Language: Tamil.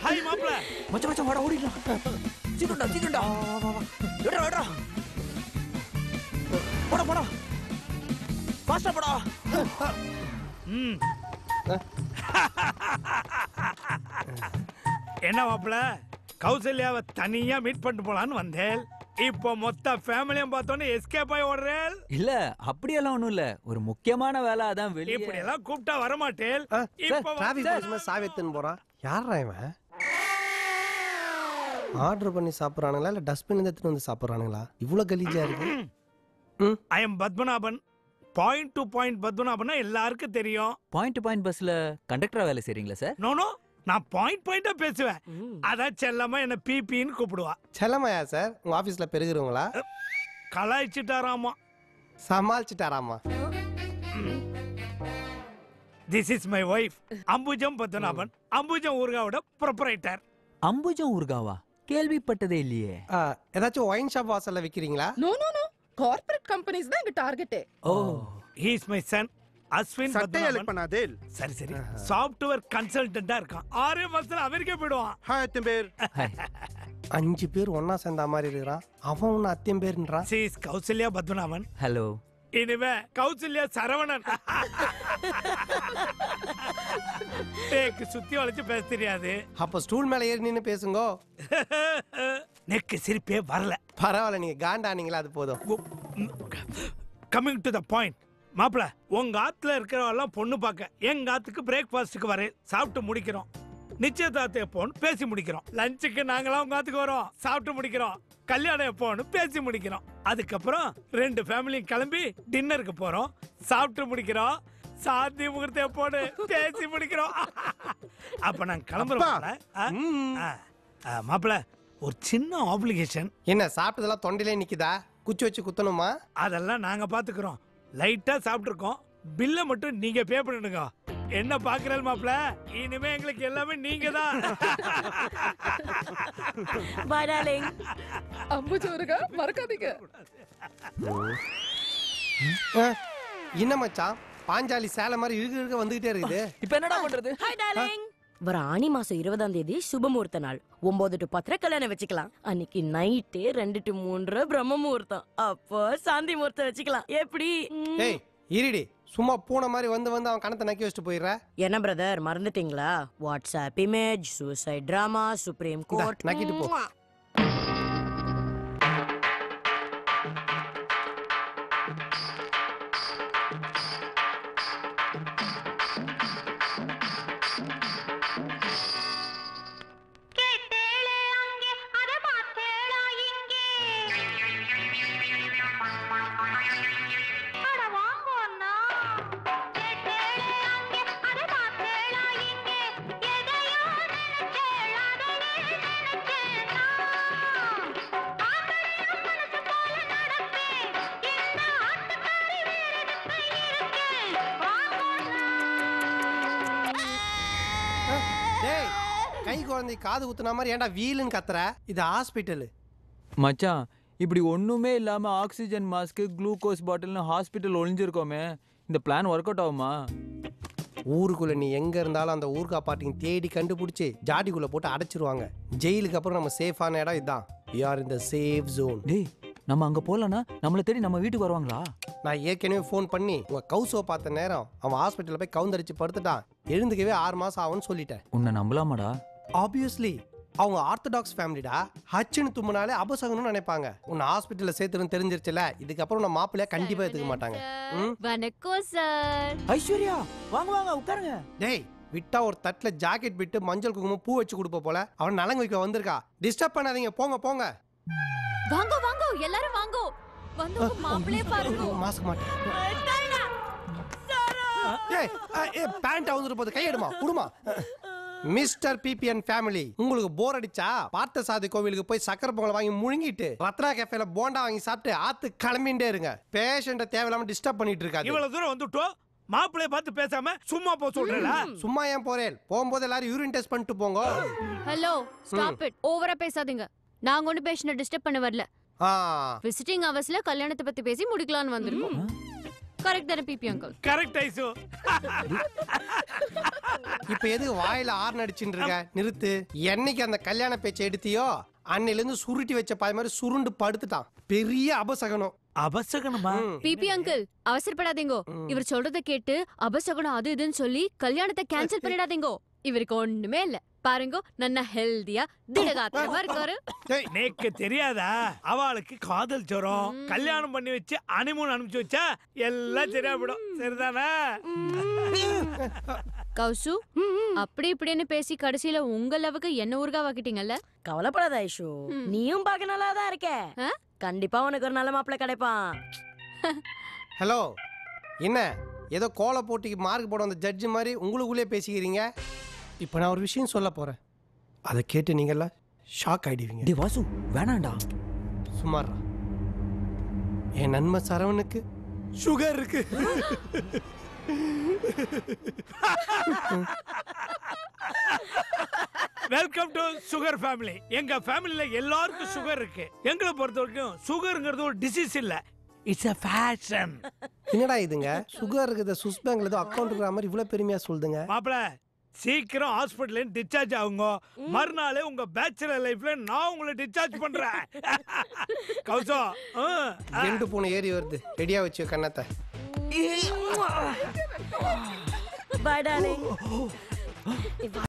ஹாய் மாப்ள மச்சான் மச்சான் வாடா ஓடிடலாம் சீக்கிரம்டா சீக்கிரம்டா விடுறா விடுறா போடா போடா ஃபாஸ்டா போடா ம் என்ன மாப்ள கௌசல்யாவை தனியா மீட் பண்ணிட்டு போலான்னு வந்தேன் இப்போ மொத்த ஃபேமிலியும் பார்த்தோன்னே எஸ்கேப் ஆகி ஓடுறேன் இல்ல அப்படியெல்லாம் ஒண்ணும் இல்ல ஒரு முக்கியமான வேலை அதான் வெளியே இப்படி எல்லாம் கூப்பிட்டா வரமாட்டேன் இப்போ டிராஃபிக் போலீஸ் சாவி எடுத்துன்னு போறான் யாரா இவன் ஆர்டர் பண்ணி சாப்பிட்றானுங்களா இல்ல டஸ்ட்பின் எடுத்துட்டு வந்து சாப்பிட்றானுங்களா இவ்வளோ கலீஜா இருக்கு ம் I am Padmanabhan point to point பத்மநாபன்னா எல்லாருக்கும் தெரியும் பாயிண்ட் பாயிண்ட் பஸ்ல கண்டக்டரா வேலை செய்றீங்களா சார் நோனோ நான் பாயிண்ட் பாயிண்டா பேசுவேன் அதான் செல்லமா என்ன பிபின்னு கூப்பிடுவா செல்லமையா சார் உங்க ஆபீஸ்ல பெருகிறவங்களா கலாய்ச்சிட்டாராமா சமாளிச்சுட்டாராமா this is my wife Ambujam Padmanabhan Ambujam ஊர்காவோட ப்ரொப்பரைட்டர் அம்புஜம் ஊர்காவா கேள்விப்பட்டதே இல்லையே ஆ, ஏதாச்சும் ஒயின் ஷாப் வாசல்ல விக்கிறீங்களா no no no corporate companies தான் எங்க டார்கெட்டே oh he is my son Ashwin சட்டை பத்மநாபன் எழுப்பினாதே சரி சரி சாஃப்ட்வேர் கன்சல்டன்டா இருக்கான் ஆறே மாசத்துல அமெரிக்கா போயிடுவான் ஹாய் எத்தனை பேர் அஞ்சு பேர் ஒண்ணா சேர்ந்த மாதிரி இருக்கிறான் அவன் ஒன்னு அத்தியம் பேருன்றான் she is Kausalya Padmanabhan hello இனிமே கௌசல்யா சரவணன் டேக்கு சுத்தி வளைச்சு பேச தெரியாது அப்ப ஸ்டூல் மேல ஏறி நின்னு பேசுங்க நெக்கு சிரிப்பே வரல பரவாயில்ல நீங்க காண்டானீங்களா அது போதும் கம்மிங் டு த பாயிண்ட் மாப்பிள உங்க ஆத்துல இருக்கிறவெல்லாம் பொண்ணு பார்க்க எங்க ஆத்துக்கு பிரேக்ஃபாஸ்ட்டுக்கு வரேன் சாப்பிட்டு முடிக்கிறோம் நிச்சயதார்த்தம் எப்போன்னு பேசி முடிக்கிறோம் லஞ்சுக்கு நாங்களாம் உங்க ஆத்துக்கு வரோம் சாப்பிட்டு முடிக்கிறோம் கல்யாணம் எப்போன்னு பேசி முடிக்கிறோம் அதுக்கப்புறம் ரெண்டு ஃபேமிலியும் கிளம்பி டின்னருக்கு போறோம் சாப்பிட்டு முடிக்கிறோம் சாந்தி முகூர்த்தம் எப்போன்னு பேசி முடிக்கிறோம் அப்ப நாங்க கிளம்புறோம் மாப்பிள ஒரு சின்ன ஆப்ளிகேஷன் என்ன சாப்பிட்டதெல்லாம் தொண்டையிலே நிக்குதா குச்சி வச்சு குத்தணுமா அதெல்லாம் நாங்க பாத்துக்கிறோம் லைட்டா சாப்பிட்டுருக்கோம் பில்ல மட்டும் நீங்க பே பண்ணிடுங்க என்ன பாக்குறேன் மாப்ள இனிமே எங்களுக்கு எல்லாமே நீங்க தான் பாய் டார்லிங் அம்புஜோருகா மறக்காதீங்க ஆ, என்ன மச்சான் பாஞ்சாலி சேலை மாதிரி இழுக்க இழுக்க வந்துகிட்டே இருக்குது இப்போ என்னடா பண்றது ஹாய் டார்லிங் வர ஆனி மாசம் இருபதாம் தேதி சுபமுகூர்த்த நாள் ஒன்பது டு பத்திர கல்யாணம் வச்சுக்கலாம் அன்னைக்கு நைட்டு ரெண்டு டு மூன்று பிரம்ம முகூர்த்தம் அப்போ சாந்தி முகூர்த்தம் வச்சுக்கலாம் எப்படி ம். ஏய் இருடி சும்மா பூனை மாதிரி வந்து வந்து அவன் கணத்தை நக்கி வச்சுட்டு போயிடுற என்ன பிரதர் மறந்துட்டீங்களா WhatsApp image suicide drama supreme இந்தா, கோர்ட் நக்கிட்டு போ. டேய் கை குழந்தை காது குத்துன மாதிரி ஏன்டா வீலுன்னு கத்துற இது ஹாஸ்பிட்டலு மச்சான் இப்படி ஒண்ணுமே இல்லாம ஆக்சிஜன் மாஸ்க் குளுக்கோஸ் பாட்டில்னு ஹாஸ்பிட்டல் ஒளிஞ்சிருக்கோமே இந்த பிளான் ஒர்க் அவுட் ஆகுமா ஊருக்குள்ள நீ எங்க இருந்தாலும் அந்த ஊர்க்கா பாட்டிங்க தேடி கண்டுபிடிச்சி ஜாடிக்குள்ள போட்டு அடைச்சிருவாங்க ஜெயிலுக்கு அப்புறம் நம்ம சேஃபான இடம் இதுதான் யூ ஆர் இந்த சேஃப் ஜோன் டேய் நம்ம அங்க போலனா நம்மள தேடி நம்ம வீட்டுக்கு வருவாங்களா நான் ஏற்கனவே ஃபோன் பண்ணி உங்க கௌசோ பார்த்த நேரம் அவன் ஹாஸ்பிட்டல்ல போய் கவுந்தரிச்சு படுத்துட்டான் எழுந்துக்கவே ஆறு மாசம் ஆகும்னு சொல்லிட்டேன் உன்னை நம்பலாமாடா ஆப்வியஸ்லி அவங்க ஆர்த்தடாக்ஸ் ஃபேமிலிடா ஹச்சுன்னு தும்முனாலே அபசகணும்னு நினைப்பாங்க உன்னை ஹாஸ்பிட்டல்ல சேர்த்துன்னு தெரிஞ்சிருச்சுல இதுக்கப்புறம் நான் மாப்பிள்ளைய கண்டிப்பா எடுத்துக்க மாட்டாங்க ம்? வணக்கம் சார் ஐஸ்வர்யா வாங்க வாங்க உட்காருங்க டேய் விட்டா ஒரு தட்டுல ஜாக்கெட் விட்டு மஞ்சள் குங்குமம் பூ வச்சு கொடுப்ப போல அவன் நலங்கு வைக்க வந்திருக்கா டிஸ்டர்ப் பண்ணாதீங்க போங்க போங்க வாங்கோ வாங்கோ எல்லாரும் வாங்கோ வந்து உங்க மாப்பிளைய பாருங்க மாஸ்க் மாட்டேன் ஏய் ஏய் பேண்ட் அவுந்துட்டு போகுது கையெடுமா குடுமா மிஸ்டர் பிபிஎன் ஃபேமிலி உங்களுக்கு போர் அடிச்சா பார்த்த சாதி கோவிலுக்கு போய் சக்கரை பொங்கல் வாங்கி முழுங்கிட்டு ரத்னா கேஃபேல போண்டா வாங்கி சாப்பிட்டு ஆத்து கிளம்பிண்டே இருங்க பேஷண்ட்டை தேவையில்லாம டிஸ்டர்ப் பண்ணிட்டு இருக்காது இவ்வளவு தூரம் வந்துட்டோம் மாப்பிளைய பார்த்து பேசாம சும்மா போ சொல்றேன் சும்மா ஏன் போறேன் போகும்போது எல்லாரும் யூரின் டெஸ்ட் பண்ணிட்டு போங்க ஹலோ ஸ்டாப் இட் ஓவரா பேசாதீங்க நாங்க ஒண்ணு பேஷண்ட டிஸ்டர்ப் பண்ண வரல ஆ விசிட்டிங் அவர்ஸ்ல கல்யாணத்தை பத்தி பேசி முடிக்கலாம்னு வந்திருக்கோம் கரெக்ட் தானே பிபி அங்கிள் கரெக்ட் ஐசு இப்ப எதுக்கு வாயில ஆறு அடிச்சுட்டு இருக்க நிறுத்து என்னைக்கு அந்த கல்யாண பேச்சை எடுத்தியோ அன்னையில இருந்து சுருட்டி வச்ச பாய் மாதிரி சுருண்டு படுத்துட்டான் பெரிய அபசகனம் அவசகனமா ம். பிபி அங்கிள் அவசரப்படாதீங்கோ இவர் சொல்றத கேட்டு அபசகுணம் அது இதுன்னு சொல்லி கல்யாணத்தை கேன்சல் பண்ணிடாதீங்கோ இவருக்கு ஒண்ணுமே இல்ல பாருங்க நன்னா ஹெல்தியா திடகாத்திரமா இருக்காரு டேய், நேக்கு தெரியாதா அவளுக்கு காதல் ஜுரம் கல்யாணம் பண்ணி வச்சு அனிமூன் அனுப்பிச்சு வச்சா எல்லாம் சரியா போயிடும் சரிதானே கௌசு அப்படி இப்படின்னு பேசி கடைசியில உங்க லவ்வுக்கு என்ன ஊர்கா வாக்கிட்டீங்கல்ல கவலைப்படாத ஐஷு ம். நீயும் பார்க்க நல்லா தான் இருக்க ஆ? கண்டிப்பா உனக்கு ஒரு நல்ல மாப்பிள்ளை கிடைப்பான் ஹலோ என்ன ஏதோ கோல போட்டிக்கு மார்க் போட வந்த ஜட்ஜு மாதிரி உங்களுக்குள்ளே பேசிக்கிறீங்க இப்போ நான் ஒரு விஷயம் சொல்ல போறேன் அதை கேட்டு நீங்கெல்லாம் ஷாக் ஆயிடுவீங்க டே வாசு வேணாண்டா சுமாரா என் நன்மை சரவணுக்கு சுகர் இருக்கு வெல்கம் டு சுகர் ஃபேமிலி எங்க ஃபேமிலில எல்லாருக்கும் சுகர் இருக்கு எங்களை பொறுத்த வரைக்கும் சுகர்ங்கிறது ஒரு டிசீஸ் இல்ல இட்ஸ் a ஃபேஷன் என்னடா இதுங்க சுகர் இருக்குது சுஸ் பேங்க்ல ஏதோ அக்கௌண்ட் இருக்கிற மாதிரி இவ்வளோ பெருமையா சொல்லுதுங்க மாப்பிள சீக்கிரம் ஹாஸ்பிட்டல் டிஸ்சார்ஜ் ஆகுங்க மறுநாளே உங்க பேச்சுலர் லைஃப்ல நான் உங்களை டிஸ்சார்ஜ் பண்றேன் கௌசம் ஆ, ஆ. ரெண்டு பூனை ஏறி வருது ரெடியா வச்சு கண்ணத்தை பாய் டார்லிங்